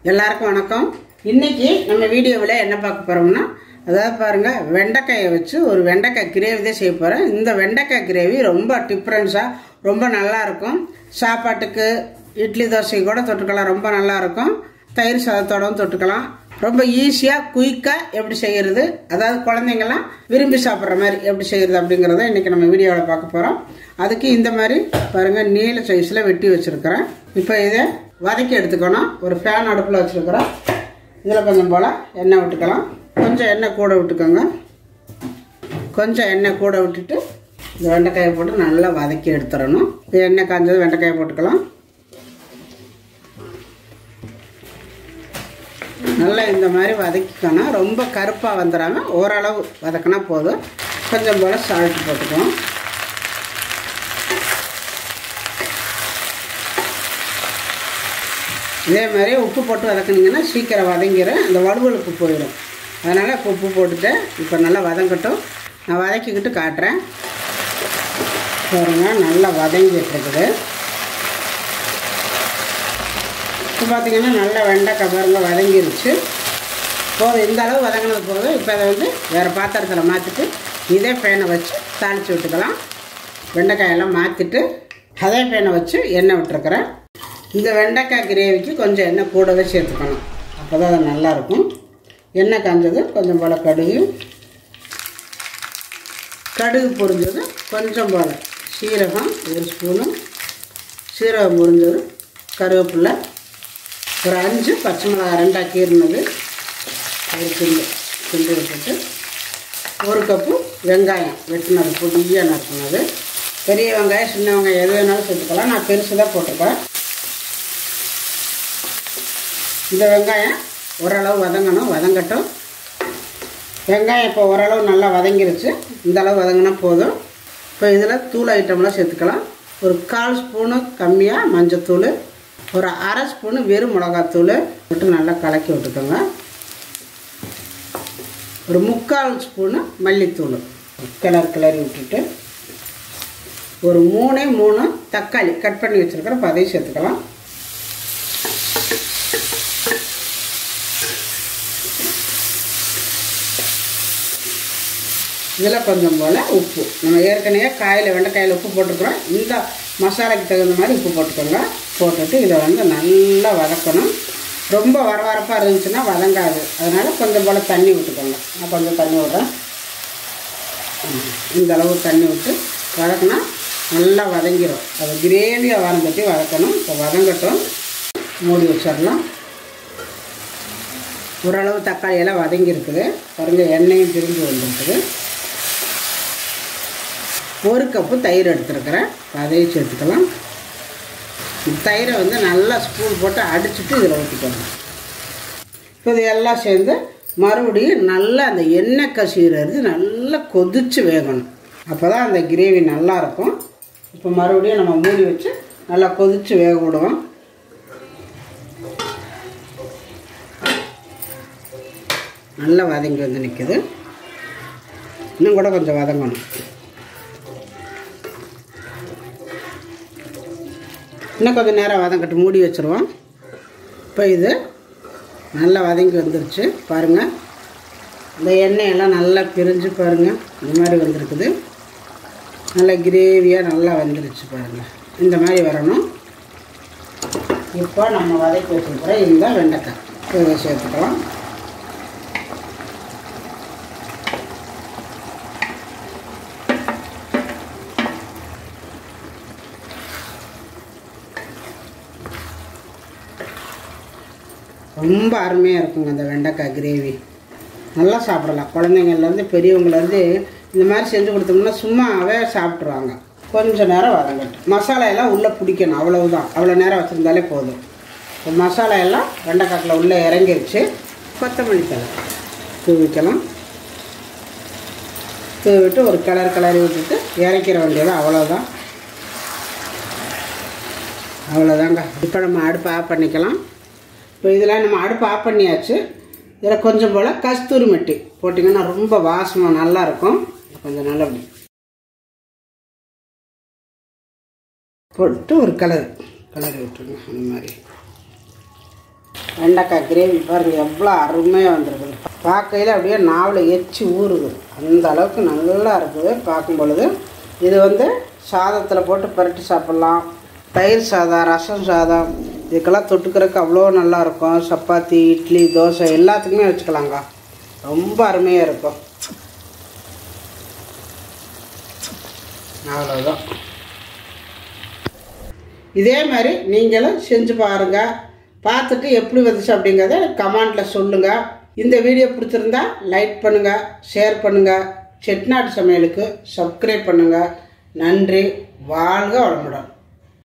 எல்லாருக்கும் வணக்கம் இன்னைக்கு நம்ம வீடியோவில் என்ன பார்க்க போறோம்னா அதாவது பாருங்க வெண்டைக்காயை வச்சு ஒரு வெண்டைக்காய் கிரேவி தான் செய்ய போறேன் இந்த வெண்டைக்காய் கிரேவி ரொம்ப டிஃப்ரென்ஸாக ரொம்ப நல்லா இருக்கும் சாப்பாட்டுக்கு இட்லி தோசை கூட தொட்டுக்கலாம் ரொம்ப நல்லா இருக்கும் தயிர் சாதத்தோடவும் தொட்டுக்கலாம் ரொம்ப ஈஸியாக குயிக்காக எப்படி செய்யறது அதாவது குழந்தைங்கலாம் விரும்பி சாப்பிட்ற மாதிரி எப்படி செய்யறது அப்படிங்கிறத இன்னைக்கு நம்ம வீடியோவில் பார்க்க போகிறோம் அதுக்கு இந்த மாதிரி பாருங்க நீல சைஸில் வெட்டி வச்சிருக்கிறேன் இப்போ இதை வதக்கி எடுத்துக்கணும் ஒரு ஃபேன் அடுப்பில் வச்சுருக்கிறோம் இதில் கொஞ்சம் போல் எண்ணெய் விட்டுக்கலாம் கொஞ்சம் எண்ணெய் கூட விட்டுக்கோங்க கொஞ்சம் எண்ணெய் கூட விட்டுட்டு இந்த வெண்டைக்காயை போட்டு நல்லா வதக்கி எடுத்துடணும் இது எண்ணெய் காஞ்சது வெண்டைக்காயை போட்டுக்கலாம் நல்லா இந்த மாதிரி வதக்கிக்கணும் ரொம்ப கருப்பாக வந்துடாம ஓரளவு வதக்கினா போதும் கொஞ்சம் போல் சால்ட் போட்டுக்குவோம் இதே மாதிரி உப்பு போட்டு வதக்குனீங்கன்னா சீக்கிரம் வதங்கிடும் அந்த வலுவலுப்பு போயிடும் அதனால் இப்போ உப்பு போட்டுட்டு இப்போ நல்லா வதங்கட்டும் நான் வதக்கிக்கிட்டு காட்டுறேன் பாருங்க நல்லா வதங்கிட்டு இருக்குது இப்போ பார்த்தீங்கன்னா நல்லா வெண்டைக்காய் பாருங்க வதங்கிருச்சு போதும் இந்த அளவு வதங்கினது போதும் இப்போ அதை வந்து வேறு பாத்திரத்தில் மாற்றிட்டு இதே பேனை வச்சு தாளித்து விட்டுக்கலாம் வெண்டைக்காயெல்லாம் மாற்றிட்டு அதே பேனை வச்சு எண்ணெய் விட்டுருக்குறேன் இந்த வெண்டைக்காய் கிரேவிக்கு கொஞ்சம் எண்ணெய் கூடவே சேர்த்துக்கணும் அப்போ தான் அது நல்லாயிருக்கும் எண்ணெய் காஞ்சது கொஞ்சம் போல் கடுகு கடுகு பொரிஞ்சது கொஞ்சம் போல் சீரகம் ஒரு ஸ்பூனு சீரகம் பொரிஞ்சது கருவேப்பில்லை ஒரு அஞ்சு பச்சை மிளகாய் ரெண்டாக கீறினது ஒரு கிண்டு கிண்டு விட்டுட்டு ஒரு கப்பு வெங்காயம் வெட்டினது பொடியாக நறுக்கினது பெரிய வெங்காயம் சின்ன வெங்காயம் எது வேணாலும் சேர்த்துக்கலாம் நான் பெருசு தான் போட்டிருக்கேன் இந்த வெங்காயம் ஓரளவு வதங்கணும் வதங்கட்டும் வெங்காயம் இப்போ ஓரளவு நல்லா வதங்கிருச்சு இந்த அளவு வதங்கினா போதும் இப்போ இதில் தூள் ஐட்டம்லாம் சேர்த்துக்கலாம் ஒரு கால் ஸ்பூனு கம்மியாக மஞ்சத்தூள் ஒரு அரை ஸ்பூனு வெறும் மிளகாத்தூள் விட்டு நல்லா கலக்கி விட்டுக்கோங்க ஒரு முக்கால் ஸ்பூனு மல்லித்தூள் கிளறி கிளறி விட்டுட்டு ஒரு மூணே மூணு தக்காளி கட் பண்ணி வச்சுருக்கிறோம் இப்போ அதையும் சேர்த்துக்கலாம் இதில் கொஞ்சம் போல் உப்பு நம்ம ஏற்கனவே காயில் வெண்டைக்காயில் உப்பு போட்டுக்கிறோம் இந்த மசாலாக்கு தகுந்த மாதிரி உப்பு போட்டுக்கோங்க போட்டுட்டு இதை வந்து நல்லா வதக்கணும் ரொம்ப வரவரப்பாக இருந்துச்சுன்னா வதங்காது அதனால் கொஞ்சம் போல் தண்ணி விட்டுக்கோங்க நான் கொஞ்சம் தண்ணி விட்றேன் இந்த அளவு தண்ணி விட்டு வதக்கினா நல்லா வதங்கிடும் அது கிரேவியாக வதங்கட்டி வதக்கணும் இப்போ வதங்கட்டும் மூடி வச்சிடலாம் ஓரளவு தக்காளி எல்லாம் வதங்கி இருக்குது பாருங்க எண்ணெயும் பிரிஞ்சு வந்துருக்குது ஒரு கப்பு தயிர் எடுத்துருக்கிறேன் அதையும் சேர்த்துக்கலாம் தயிரை வந்து நல்லா ஸ்பூன் போட்டு அடிச்சுட்டு இதில் ஊற்றிக்கணும் இப்போ இது எல்லாம் சேர்ந்து மறுபடியும் நல்லா அந்த எண்ணெய் கசிகிறது நல்லா கொதித்து வேகணும் அப்போ தான் அந்த கிரேவி நல்லாயிருக்கும் இப்போ மறுபடியும் நம்ம மூடி வச்சு நல்லா கொதித்து வேக விடுவோம் நல்லா வதங்கி வந்து நிற்குது இன்னும் கூட கொஞ்சம் வதங்கணும் இன்னும் கொஞ்சம் நேரம் வதங்கட்டு மூடி வச்சுருவோம் இப்போ இது நல்லா வதங்கி வந்துருச்சு பாருங்கள் இந்த எண்ணெயெல்லாம் நல்லா பிரிஞ்சு பாருங்கள் இந்த மாதிரி வந்திருக்குது நல்லா கிரேவியாக நல்லா வந்துருச்சு பாருங்கள் இந்த மாதிரி வரணும் இப்போ நம்ம வதக்கி வச்சுருக்கிற இந்த வெண்டைக்காய் இதை சேர்த்துக்கலாம் ரொம்ப அருமையாக இருக்குங்க அந்த வெண்டைக்காய் கிரேவி நல்லா சாப்பிடலாம் குழந்தைங்கள்லேருந்து பெரியவங்கலேருந்து இந்த மாதிரி செஞ்சு கொடுத்தோம்னா சும்மாவே சாப்பிட்ருவாங்க கொஞ்சம் நேரம் வதங்கட்டும் மசாலா எல்லாம் உள்ளே பிடிக்கணும் அவ்வளவுதான் அவ்வளோ நேரம் வச்சுருந்தாலே போதும் இப்போ மசாலா எல்லாம் வெண்டைக்காக்கில் உள்ளே இறங்கிருச்சு கொத்தமல்லி தலை தூவிக்கலாம் தூவிட்டு ஒரு கலர் கலரி விட்டுட்டு இறக்கிற வேண்டியது அவ்வளோதான் அவ்வளோதாங்க இப்போ நம்ம அடுப்பை ஆஃப் பண்ணிக்கலாம் இப்போ இதில் நம்ம அடுப்பு ஆஃப் பண்ணியாச்சு இதில் கொஞ்சம் போல் கஸ்தூரி மெட்டி போட்டிங்கன்னா ரொம்ப வாசமாக நல்லாயிருக்கும் கொஞ்சம் நல்லா அப்படி போட்டு ஒரு கலர் கலரி விட்டுருங்க அந்த மாதிரி வெண்டைக்காய் கிரேவி பாருங்கள் எவ்வளோ அருமையாக வந்திருக்குது பார்க்கையில் அப்படியே நாவில் எச்சி ஊறுது அந்த அளவுக்கு நல்லா இருக்குது பார்க்கும் பொழுது இது வந்து சாதத்தில் போட்டு பரட்டி சாப்பிட்லாம் தயிர் சாதம் ரசம் சாதம் இதுக்கெல்லாம் தொட்டுக்கிறதுக்கு அவ்வளோ நல்லா இருக்கும் சப்பாத்தி இட்லி தோசை எல்லாத்துக்குமே வச்சுக்கலாங்க ரொம்ப அருமையாக இருக்கும் அவ்வளோதான் இதே மாதிரி நீங்களும் செஞ்சு பாருங்கள் பார்த்துட்டு எப்படி வந்துச்சு அப்படிங்கிறத கமெண்டில் சொல்லுங்கள் இந்த வீடியோ பிடிச்சிருந்தா லைக் பண்ணுங்கள் ஷேர் பண்ணுங்கள் செட்நாடு சமையலுக்கு சப்ஸ்கிரைப் பண்ணுங்கள் நன்றி வாழ்க வளமுடன்